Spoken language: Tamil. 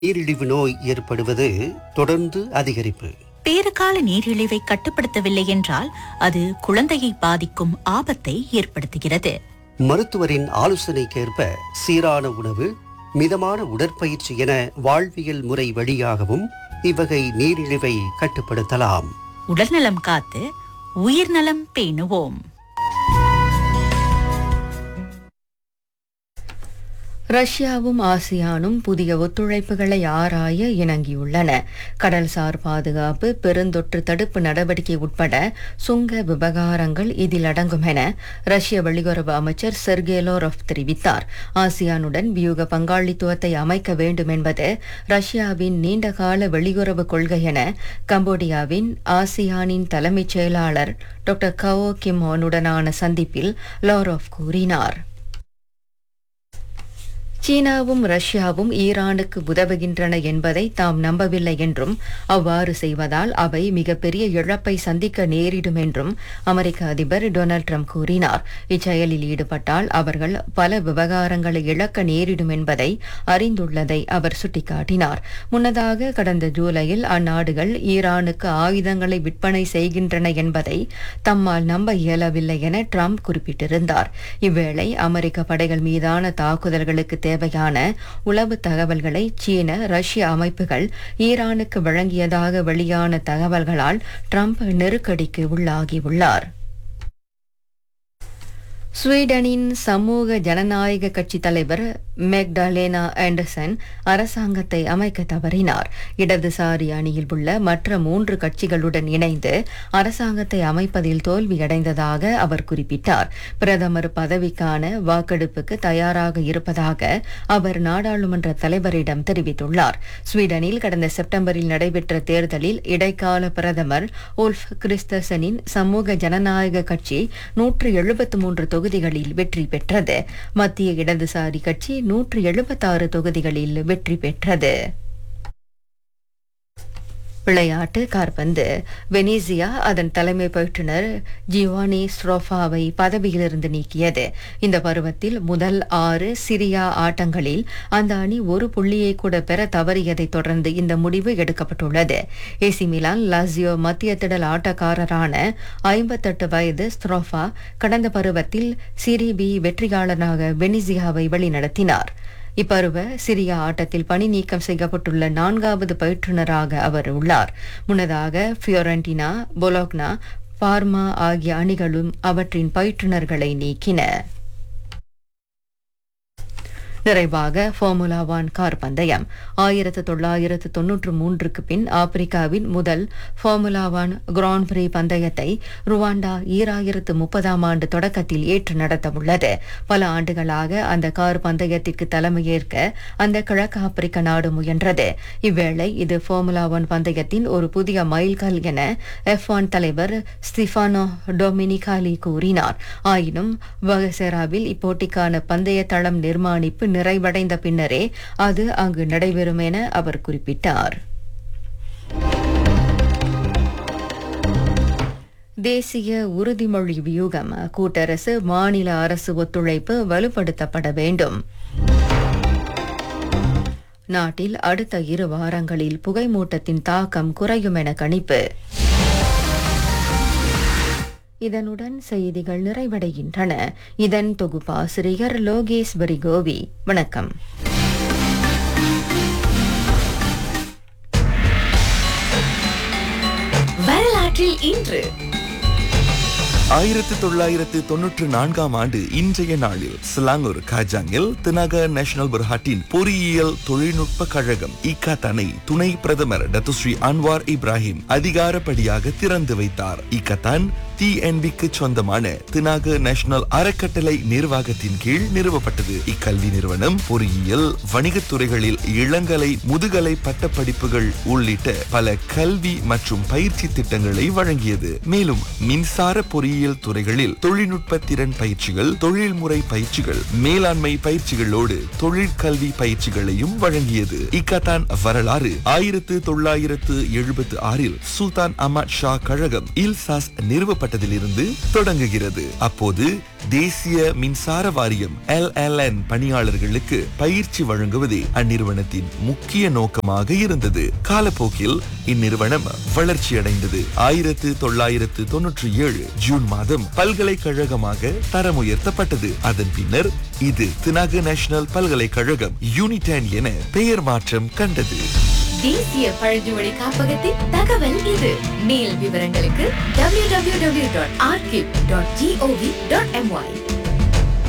நீரிழிவு நோய் ஏற்படுவது தொடர்ந்து அதிகரிப்பு பேறுகால நீரிழிவை கட்டுப்படுத்தவில்லை என்றால் அது குழந்தையை பாதிக்கும் ஆபத்தை ஏற்படுத்துகிறது மருத்துவரின் ஆலோசனைக்கேற்ப சீரான உணவு மிதமான உடற்பயிற்சி என வாழ்வியல் முறை வழியாகவும் இவ்வகை நீரிழிவை கட்டுப்படுத்தலாம் உடல்நலம் காத்து உயிர்நலம் பேணுவோம் ரஷ்யாவும் ஆசியானும் புதிய ஒத்துழைப்புகளை ஆராய இணங்கியுள்ளன கடல்சார் பாதுகாப்பு பெருந்தொற்று தடுப்பு நடவடிக்கை உட்பட சுங்க விவகாரங்கள் இதில் அடங்கும் என ரஷ்ய வெளியுறவு அமைச்சர் செர்கே லோரோவ் தெரிவித்தார் ஆசியானுடன் வியூக பங்காளித்துவத்தை அமைக்க வேண்டும் என்பது ரஷ்யாவின் நீண்டகால வெளியுறவு கொள்கை என கம்போடியாவின் ஆசியானின் தலைமைச் செயலாளர் டாக்டர் கவோ கிம்மோனுடனான சந்திப்பில் லோரோவ் கூறினார் சீனாவும் ரஷ்யாவும் ஈரானுக்கு உதவுகின்றன என்பதை தாம் நம்பவில்லை என்றும் அவ்வாறு செய்வதால் அவை மிகப்பெரிய இழப்பை சந்திக்க நேரிடும் என்றும் அமெரிக்க அதிபர் டொனால்ட் ட்ரம்ப் கூறினார் இச்செயலில் ஈடுபட்டால் அவர்கள் பல விவகாரங்களை இழக்க நேரிடும் என்பதை அறிந்துள்ளதை அவர் சுட்டிக்காட்டினார் முன்னதாக கடந்த ஜூலையில் அந்நாடுகள் ஈரானுக்கு ஆயுதங்களை விற்பனை செய்கின்றன என்பதை தம்மால் நம்ப இயலவில்லை என ட்ரம்ப் குறிப்பிட்டிருந்தார் இவ்வேளை அமெரிக்க படைகள் மீதான தாக்குதல்களுக்கு தேவையான உளவு தகவல்களை சீன ரஷ்ய அமைப்புகள் ஈரானுக்கு வழங்கியதாக வெளியான தகவல்களால் ட்ரம்ப் நெருக்கடிக்கு உள்ளாகியுள்ளார் ஸ்வீடனின் சமூக ஜனநாயக கட்சி தலைவர் மெக்டலேனா ஆண்டர்சன் அரசாங்கத்தை அமைக்க தவறினார் இடதுசாரி அணியில் உள்ள மற்ற மூன்று கட்சிகளுடன் இணைந்து அரசாங்கத்தை அமைப்பதில் தோல்வியடைந்ததாக அவர் குறிப்பிட்டார் பிரதமர் பதவிக்கான வாக்கெடுப்புக்கு தயாராக இருப்பதாக அவர் நாடாளுமன்ற தலைவரிடம் தெரிவித்துள்ளார் ஸ்வீடனில் கடந்த செப்டம்பரில் நடைபெற்ற தேர்தலில் இடைக்கால பிரதமர் உல்ஃப் கிறிஸ்தசனின் சமூக ஜனநாயக கட்சி நூற்று எழுபத்து மூன்று தொகுதிகளில் வெற்றி பெற்றது மத்திய இடதுசாரி கட்சி நூற்று எழுபத்தாறு தொகுதிகளில் வெற்றி பெற்றது விளையாட்டு கார்பந்து வெனிசியா அதன் தலைமை பயிற்றுனர் ஜிவானி ஸ்ரோஃபாவை பதவியிலிருந்து நீக்கியது இந்த பருவத்தில் முதல் ஆறு சிரியா ஆட்டங்களில் அந்த அணி ஒரு புள்ளியை கூட பெற தவறியதை தொடர்ந்து இந்த முடிவு எடுக்கப்பட்டுள்ளது ஏசி மிலான் லாசியோ மத்திய திடல் ஆட்டக்காரரான ஐம்பத்தெட்டு வயது ஸ்ரோஃபா கடந்த பருவத்தில் சிரிபி வெற்றியாளனாக வெனிசியாவை வழிநடத்தினார் இப்பருவ சிரியா ஆட்டத்தில் பணி நீக்கம் செய்யப்பட்டுள்ள நான்காவது பயிற்றுனராக அவர் உள்ளார் முன்னதாக ஃபியோரண்டினா பொலோக்னா பார்மா ஆகிய அணிகளும் அவற்றின் பயிற்றுனர்களை நீக்கின நிறைவாக ஃபார்முலா ஒன் கார் பந்தயம் ஆயிரத்து தொள்ளாயிரத்து தொன்னூற்று மூன்றுக்கு பின் ஆப்பிரிக்காவின் முதல் ஃபார்முலா ஒன் கிராண்ட் பிரி பந்தயத்தை ருவாண்டா ஈராயிரத்து முப்பதாம் ஆண்டு தொடக்கத்தில் ஏற்று நடத்தவுள்ளது பல ஆண்டுகளாக அந்த கார் பந்தயத்திற்கு தலைமையேற்க அந்த கிழக்கு ஆப்பிரிக்க நாடு முயன்றது இவ்வேளை இது ஃபார்முலா ஒன் பந்தயத்தின் ஒரு புதிய மைல்கல் என எஃப் ஒன் தலைவர் ஸ்டிஃபானோ டொமினிகாலி கூறினார் ஆயினும் வகசேராவில் இப்போட்டிக்கான பந்தய தளம் நிர்மாணிப்பு நிறைவடைந்த பின்னரே அது அங்கு நடைபெறும் என அவர் குறிப்பிட்டார் தேசிய உறுதிமொழி வியூகம் கூட்டரசு மாநில அரசு ஒத்துழைப்பு வலுப்படுத்தப்பட வேண்டும் நாட்டில் அடுத்த இரு வாரங்களில் புகைமூட்டத்தின் தாக்கம் குறையும் என கணிப்பு இதனுடன் செய்திகள் நிறைவடைகின்றன இதன் தொகுப்பாசிரியர் லோகேஸ்வரி கோவி வணக்கம் வரலாற்றில் இன்று ஆயிரத்து தொள்ளாயிரத்து தொன்னூற்று நான்காம் ஆண்டு இன்றைய நாளில் சிலாங்கூர் காஜாங்கில் தினக நேஷனல் புர்ஹாட்டின் பொறியியல் தொழில்நுட்ப கழகம் இக்கத்தனை துணை பிரதமர் டத்துஸ்ரீ அன்வார் இப்ராஹிம் அதிகாரப்படியாக திறந்து வைத்தார் இக்கத்தான் டிஎன்பிக்கு சொந்தமான தினாக நேஷனல் அறக்கட்டளை நிர்வாகத்தின் கீழ் நிறுவப்பட்டது இக்கல்வி நிறுவனம் பொறியியல் வணிகத் துறைகளில் இளங்கலை முதுகலை பட்டப்படிப்புகள் உள்ளிட்ட பல கல்வி மற்றும் பயிற்சி திட்டங்களை வழங்கியது மேலும் மின்சார பொறியியல் துறைகளில் தொழில்நுட்ப திறன் பயிற்சிகள் தொழில்முறை பயிற்சிகள் மேலாண்மை பயிற்சிகளோடு தொழிற்கல்வி பயிற்சிகளையும் வழங்கியது இக்கத்தான் வரலாறு ஆயிரத்து தொள்ளாயிரத்து எழுபத்து ஆறில் சுல்தான் அஹமத் ஷா கழகம் இல்சாஸ் நிறுவப்பட்ட நிறுவப்பட்டதிலிருந்து தொடங்குகிறது அப்போது தேசிய மின்சார வாரியம் LLN பணியாளர்களுக்கு பயிற்சி வழங்குவதே அந்நிறுவனத்தின் முக்கிய நோக்கமாக இருந்தது காலப்போக்கில் இந்நிறுவனம் வளர்ச்சியடைந்தது ஆயிரத்து தொள்ளாயிரத்து தொன்னூற்றி ஏழு ஜூன் மாதம் பல்கலைக்கழகமாக தரம் உயர்த்தப்பட்டது அதன் பின்னர் இது தினாகு நேஷனல் பல்கலைக்கழகம் யூனிடென் என பெயர் மாற்றம் கண்டது தேசிய பழங்குடி காப்பகத்தின் தகவல் இது மேல் விவரங்களுக்கு www.archive.gov.my